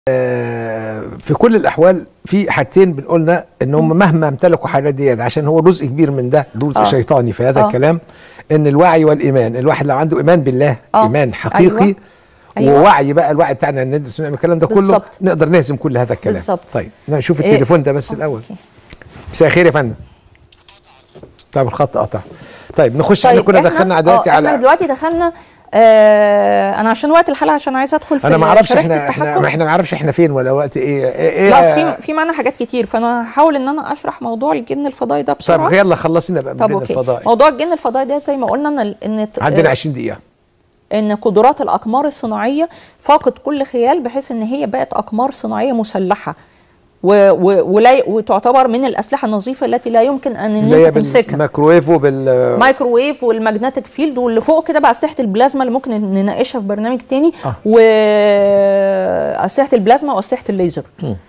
آه، في كل الاحوال في حاجتين بنقولنا ان هم مهما امتلكوا حاجات ديت عشان هو جزء كبير من ده جزء آه. شيطاني في هذا آه. الكلام ان الوعي والايمان الواحد لو عنده ايمان بالله آه. ايمان حقيقي أيوة. أيوة. ووعي بقى الوعي بتاعنا ان ندرس ونعمل الكلام ده كله بالظبط. نقدر نهزم كل هذا الكلام بالظبط. طيب نشوف إيه. التليفون ده بس الاول أوكي. مساء الخير يا فندم طيب الخط قطع طيب نخش احنا كنا دخلنا دلوقتي آه، احنا على دلوقتي دخلنا آه انا عشان وقت الحلقه عشان عايزه ادخل في انا ما اعرفش شريحة احنا احنا التحكم. احنا ما نعرفش احنا فين ولا وقت ايه ايه, إيه لا أصل في في معانا حاجات كتير فانا هحاول ان انا اشرح موضوع الجن الفضائي ده طب بسرعه يلا خلصينا بقى طب من اوكي الفضائي موضوع الجن الفضائي ده زي ما قلنا ان ان عندنا 20 دقيقه ان قدرات الاقمار الصناعيه فاقت كل خيال بحيث ان هي بقت اقمار صناعيه مسلحه و و ولا وتعتبر من الاسلحه النظيفه التي لا يمكن ان ان اللي هي انت تمسكها بالميكروويف وبال مايكروويف والماجنتيك فيلد واللي فوق كده بقى اسلحه البلازما اللي ممكن نناقشها في برنامج تاني آه. واسلحه البلازما واسلحه الليزر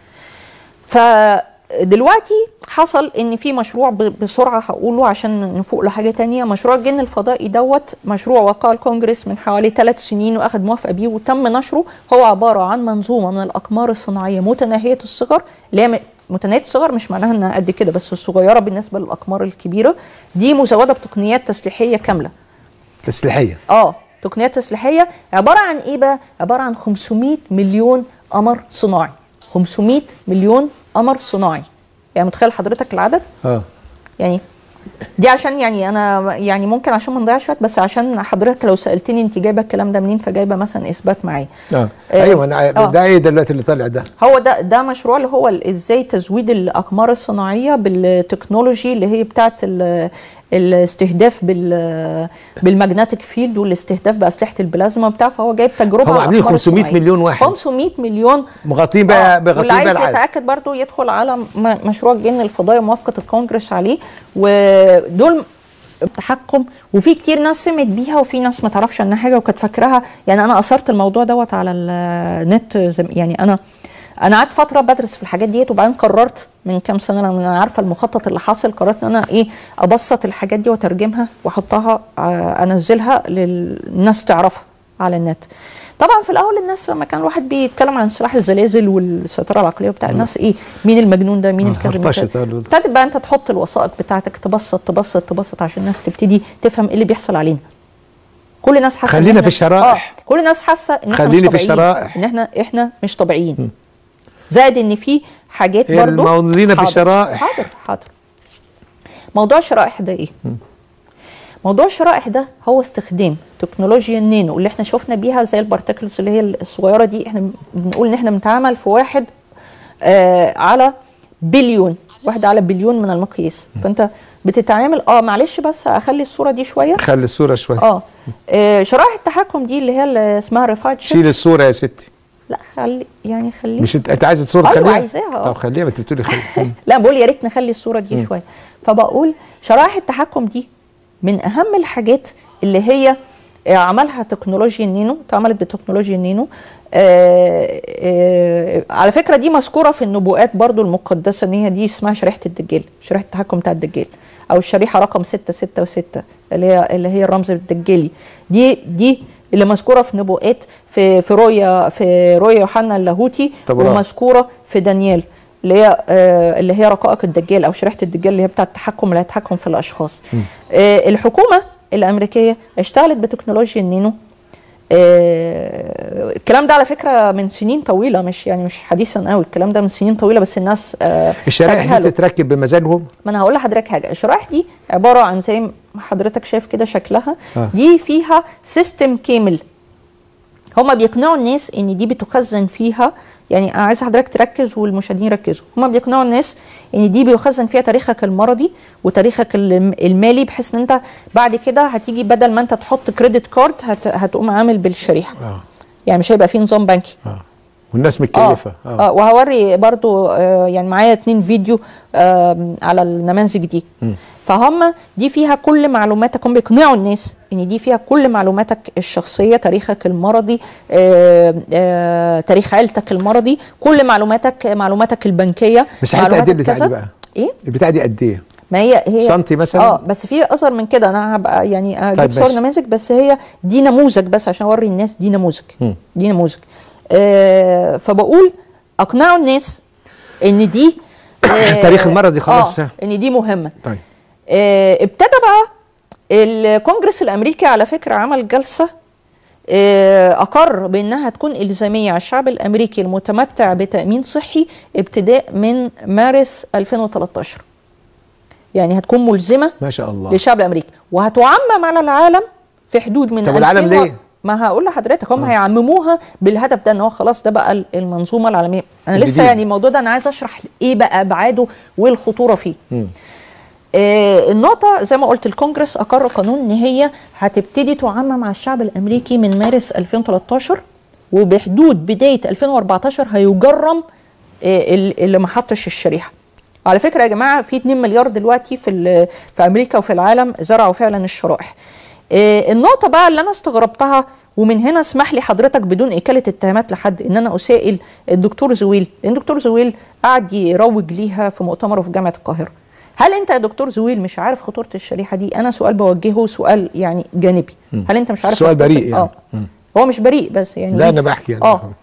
فدلوقتي حصل ان في مشروع ب- بسرعه هقوله عشان نفوق لحاجه تانية مشروع الجن الفضائي دوت مشروع وقع الكونجرس من حوالي ثلاث سنين واخد موافقه بيه وتم نشره هو عباره عن منظومه من الاقمار الصناعيه متناهيه الصغر اللي هي م- متناهيه الصغر مش معناها انها قد كده بس الصغيره بالنسبه للاقمار الكبيره دي مزوده بتقنيات تسليحيه كامله تسليحيه اه تقنيات تسليحيه عباره عن ايه بقى عباره عن 500 مليون قمر صناعي 500 مليون قمر صناعي يعني متخيل حضرتك العدد اه يعني دي عشان يعني انا يعني ممكن عشان ما نضيعش وقت بس عشان حضرتك لو سالتني انت جايبه الكلام ده منين فجايبه مثلا اثبات معايا اه آه، ايوه انا عارف. آه. ده ايه دلوقتي اللي طالع ده هو ده ده مشروع اللي هو ال- ازاي تزويد الاقمار الصناعيه بالتكنولوجي اللي هي بتاعه ال- الاستهداف بال بالمagnetic فيلد والاستهداف باسلحه البلازما وبتاع فهو جايب تجربه هم على عاملين الأقمار 500 الصناعية. مليون واحد. 500 مليون مغطين بقى آه، مغطين واللي بقى عايز العالم يتاكد برضو يدخل على م- مشروع الجن الفضائي موافقه الكونجرس عليه ودول تحكم وفي كتير ناس سمعت بيها وفي ناس ما تعرفش عنها حاجه وكانت فاكراها يعني انا اثرت الموضوع دوت على النت زم- يعني انا انا قعدت فتره بدرس في الحاجات ديت وبعدين قررت من كام سنه لما انا عارفه المخطط اللي حاصل قررت ان انا ايه ابسط الحاجات دي واترجمها واحطها آه، انزلها للناس تعرفها على النت طبعا في الاول الناس لما كان الواحد بيتكلم عن سلاح الزلازل والسيطره العقليه وبتاع الناس ايه مين المجنون ده مين آه، الكذا مين هرطشت، الكذا. آه، ابتدت بقى انت تحط الوثائق بتاعتك تبسط تبسط تبسط عشان الناس تبتدي تفهم ايه اللي بيحصل علينا كل الناس حاسه إن خلينا إحنا- في الشرائح. اه كل الناس حاسه ان احنا خليني مش في طبيعيين الشرائح. ان احنا احنا مش طبيعيين زائد ان في حاجات إيه برضو الموضوعين في حاضر، الشرائح؟ حاضر حاضر موضوع الشرائح ده ايه موضوع الشرائح ده هو استخدام تكنولوجيا النانو اللي احنا شفنا بيها زي البارتكلز اللي هي الصغيره دي احنا بنقول ان احنا بنتعامل في واحد آه على بليون واحد على بليون من المقياس فانت بتتعامل اه معلش بس اخلي الصوره دي شويه خلي الصوره شويه اه آه، شرائح التحكم دي اللي هي اللي اسمها ريفايد شيل الصوره يا ستي لا خلي يعني خلي مش انت انت عايزه الصوره أيوة، تخليها عايزاها، آه. طب خليها ما انت بتقولي خليها لا بقول يا ريت نخلي الصوره دي شويه فبقول شرائح التحكم دي من اهم الحاجات اللي هي آه، عملها تكنولوجيا النينو اتعملت بتكنولوجيا النينو آه آه على فكره دي مذكوره في النبوءات برضو المقدسه ان هي دي اسمها شريحه الدجال شريحه التحكم بتاع الدجال او الشريحه رقم 666 اللي هي اللي هي الرمز الدجالي دي دي اللي مذكوره في نبوءات في في رؤيا في رؤيا يوحنا اللاهوتي طب ورا. ومذكوره في دانيال اللي هي آه اللي هي رقائق الدجال او شريحه الدجال اللي هي بتاعه التحكم اللي هيتحكم في الاشخاص آه الحكومه الامريكيه اشتغلت بتكنولوجيا النينو آه الكلام ده على فكره من سنين طويله مش يعني مش حديثا قوي الكلام ده من سنين طويله بس الناس آه الشرائح تجهله. دي تتركب بمزاجهم ما انا هقول لحضرتك حاجه الشرائح دي عباره عن زي ما حضرتك شايف كده شكلها آه. دي فيها سيستم كامل هما بيقنعوا الناس ان دي بتخزن فيها يعني انا عايز حضرتك تركز والمشاهدين يركزوا هما بيقنعوا الناس ان دي بيخزن فيها تاريخك المرضي وتاريخك الم- المالي بحيث ان انت بعد كده هتيجي بدل ما انت تحط كريدت كارد هت هتقوم عامل بالشريحه اه يعني مش هيبقى في نظام بنكي اه والناس متكلفه اه, آه وهوري برضو آه يعني معايا اتنين فيديو آه على النماذج دي فهم دي فيها كل معلوماتك هم بيقنعوا الناس ان دي فيها كل معلوماتك الشخصيه تاريخك المرضي آه آه تاريخ عيلتك المرضي كل معلوماتك معلوماتك البنكيه مساحتها قد ايه البتاع كذا. دي بقى؟ ايه البتاع دي قد ايه؟ ما هي هي سنتي مثلا؟ اه بس في اصغر من كده انا هبقى يعني اجيب طيب صور ماشي. نماذج بس هي دي نموذج بس عشان اوري الناس دي نموذج مم. دي نموذج آه فبقول اقنعوا الناس ان دي آه تاريخ المرضي خلاص. آه ان دي مهمه طيب آه ابتدى بقى الكونجرس الامريكي على فكره عمل جلسه آه، اقر بانها تكون الزاميه على الشعب الامريكي المتمتع بتامين صحي ابتداء من مارس 2013 يعني هتكون ملزمه ما شاء الله للشعب الامريكي وهتعمم على العالم في حدود من طب العالم 2000 و- ليه؟ ما هقول لحضرتك هم هيعمموها بالهدف ده ان هو خلاص ده بقى المنظومه العالميه انا الجديد. لسه يعني الموضوع ده انا عايز اشرح ايه بقى ابعاده والخطوره فيه آه النقطة زي ما قلت الكونجرس أقر قانون إن هي هتبتدي تعمم على الشعب الأمريكي من مارس 2013 وبحدود بداية 2014 هيجرم آه ال- اللي ما حطش الشريحة. على فكرة يا جماعة في 2 مليار دلوقتي في ال- في أمريكا وفي العالم زرعوا فعلا الشرائح. آه النقطة بقى اللي أنا استغربتها ومن هنا اسمح لي حضرتك بدون إكالة اتهامات لحد إن أنا أسائل الدكتور زويل، لأن الدكتور زويل قعد يروج ليها في مؤتمره في جامعة القاهرة. هل انت يا دكتور زويل مش عارف خطوره الشريحه دي انا سؤال بوجهه سؤال يعني جانبي هل انت مش عارف سؤال خطورة- بريء يعني. اه هو مش بريء بس يعني لا، أنا بحكي يعني. اه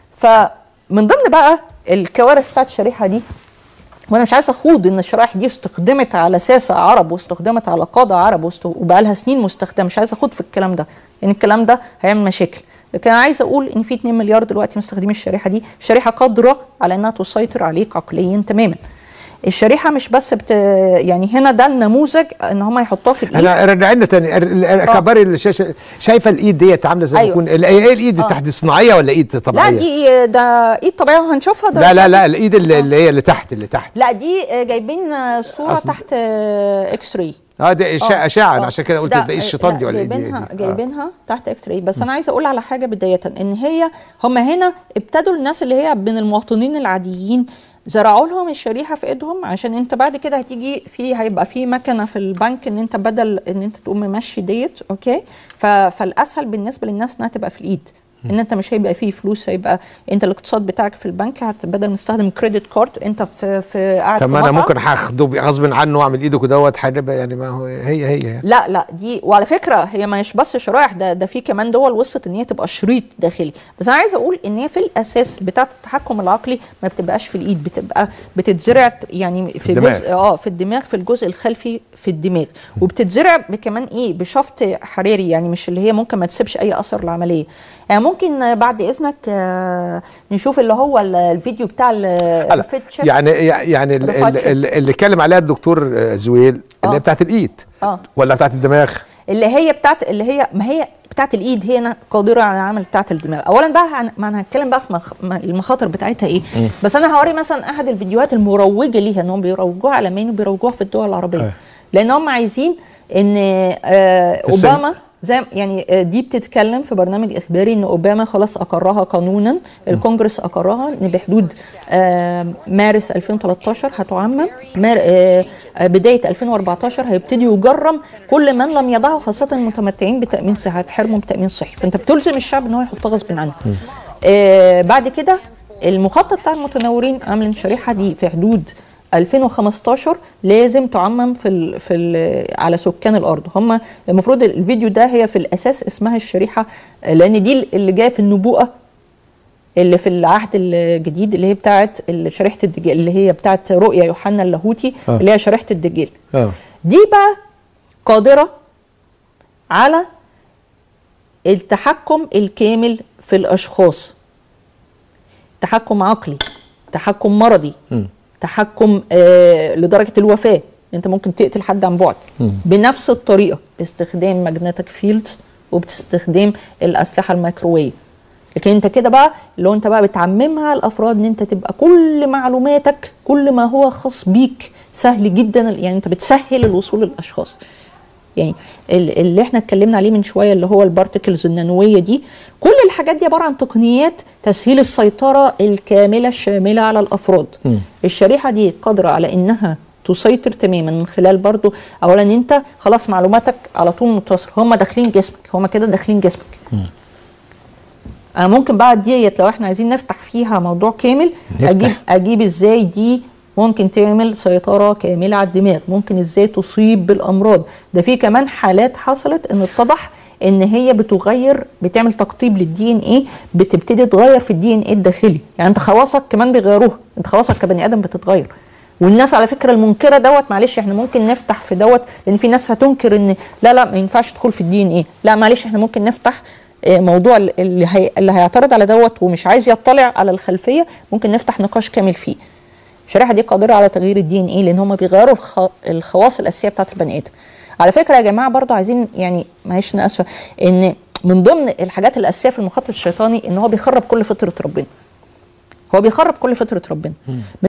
فمن ضمن بقى الكوارث بتاعت الشريحه دي وانا مش عايز اخوض ان الشرائح دي استخدمت على ساسه عرب واستخدمت على قاده عرب واست- وبقى لها سنين مستخدمه مش عايز اخوض في الكلام ده لان الكلام ده هيعمل مشاكل لكن انا عايز اقول ان في 2 مليار دلوقتي مستخدمين الشريحه دي شريحه قادره على انها تسيطر عليك عقليا تماما الشريحه مش بس بت يعني هنا ده النموذج ان هم يحطوها في الايد انا رجعنا تاني ال- ال- كبري الشاشه شايفه الايد ديت عامله زي ما أيوة. يكون ال- ايه الايد آه. تحت صناعيه ولا ايد طبيعيه؟ لا دي ده ايد طبيعيه وهنشوفها ده لا لا لا الايد اللي, اللي هي اللي تحت اللي تحت لا دي آه، جايبين آه، صوره أصل- تحت آه، اكس راي اه ده اشعه آه، اشعه أنا آه. عشان كده قلت ده- ده ايه الشيطان دي لا، ولا ايه دي- جايبينها دي؟ آه. جايبينها تحت اكس راي بس انا عايزه اقول على حاجه بدايه ان هي هم هنا ابتدوا الناس اللي هي من المواطنين العاديين زرعوا لهم الشريحه في ايدهم عشان انت بعد كده هتيجي في هيبقى في مكنه في البنك ان انت بدل ان انت تقوم ممشي ديت اوكي ف- فالاسهل بالنسبه للناس انها تبقى في الايد ان انت مش هيبقى فيه فلوس هيبقى انت الاقتصاد بتاعك في البنك هت بدل ما تستخدم كريدت كارد انت في في قاعد طب في ما انا مطعم. ممكن هاخده غصب عنه واعمل ايده كده دوت حاربها يعني ما هو هي هي يعني لا لا دي وعلى فكره هي مش بس شرائح ده ده في كمان دول وصلت ان هي تبقى شريط داخلي بس انا عايزه اقول ان هي في الاساس بتاعه التحكم العقلي ما بتبقاش في الايد بتبقى بتتزرع يعني في الدماغ. جزء اه في الدماغ في الجزء الخلفي في الدماغ وبتتزرع بكمان ايه بشفط حراري يعني مش اللي هي ممكن ما تسيبش اي اثر العمليه يعني ممكن آه، بعد اذنك آه، نشوف اللي هو ال- الفيديو بتاع ال- لا، الفيت شيب. يعني يعني ال- رفعت ال- شيب. ال- اللي اتكلم عليها الدكتور آه، زويل اللي هي آه. بتاعت الايد آه. ولا بتاعت الدماغ اللي هي بتاعت اللي هي ما هي بتاعت الايد هي أنا قادره على العمل بتاعت الدماغ اولا بقى هن- ما انا هتكلم بقى في مخ... ما- المخاطر بتاعتها ايه بس انا هوري مثلا احد الفيديوهات المروجه ليها انهم بيروجوها عالميا وبيروجوها في الدول العربيه أيوة. لان هم عايزين ان آه السن- اوباما زي يعني آه، دي بتتكلم في برنامج اخباري ان اوباما خلاص اقرها قانونا الكونجرس اقرها ان بحدود آه مارس 2013 هتعمم مار آه آه، بدايه 2014 هيبتدي يجرم كل من لم يضعه خاصه المتمتعين بتامين صحي هتحرمهم بتامين صحي فانت بتلزم الشعب ان هو يحطها غصب عنه آه بعد كده المخطط بتاع المتنورين عاملين الشريحه دي في حدود 2015 لازم تعمم في ال في ال على سكان الارض هم المفروض الفيديو ده هي في الاساس اسمها الشريحه لان دي اللي جايه في النبوءه اللي في العهد الجديد اللي هي بتاعت شريحه الدجال اللي هي بتاعت رؤيا يوحنا اللاهوتي آه. اللي هي شريحه الدجال اه دي بقى قادرة على التحكم الكامل في الأشخاص تحكم عقلي تحكم مرضي تحكم آه لدرجة الوفاة انت ممكن تقتل حد عن بعد بنفس الطريقة باستخدام ماجنتيك فيلدز وباستخدام الأسلحة الميكروويف لكن انت كده بقى لو انت بقى بتعممها على الافراد ان انت تبقى كل معلوماتك كل ما هو خاص بيك سهل جدا يعني انت بتسهل الوصول للاشخاص يعني ال- اللي احنا اتكلمنا عليه من شويه اللي هو البارتكلز النانويه دي كل الحاجات دي عباره عن تقنيات تسهيل السيطره الكامله الشامله على الافراد الشريحه دي قادره على انها تسيطر تماما من خلال برضو اولا انت خلاص معلوماتك على طول متصل هم داخلين جسمك هم كده داخلين جسمك انا ممكن بقى ديت لو احنا عايزين نفتح فيها موضوع كامل نفتح. اجيب اجيب ازاي دي ممكن تعمل سيطره كامله على الدماغ ممكن ازاي تصيب بالامراض ده في كمان حالات حصلت ان اتضح ان هي بتغير بتعمل تقطيب للدي ان ايه بتبتدي تغير في الدي ان ايه الداخلي يعني انت خواصك كمان بيغيروها انت خواصك كبني ادم بتتغير والناس على فكره المنكره دوت معلش احنا ممكن نفتح في دوت لان في ناس هتنكر ان لا لا ما ينفعش تدخل في الدي ان ايه لا معلش احنا ممكن نفتح آه، موضوع اللي هي اللي هيعترض على دوت ومش عايز يطلع على الخلفيه ممكن نفتح نقاش كامل فيه الشريحه دي قادره على تغيير الدي ان ايه لان هم بيغيروا الخ... الخواص الاساسيه بتاعت البني ادم على فكره يا جماعه برضو عايزين يعني معلش انا اسفه ان من ضمن الحاجات الاساسيه في المخطط الشيطاني ان هو بيخرب كل فطره ربنا هو بيخرب كل فطره ربنا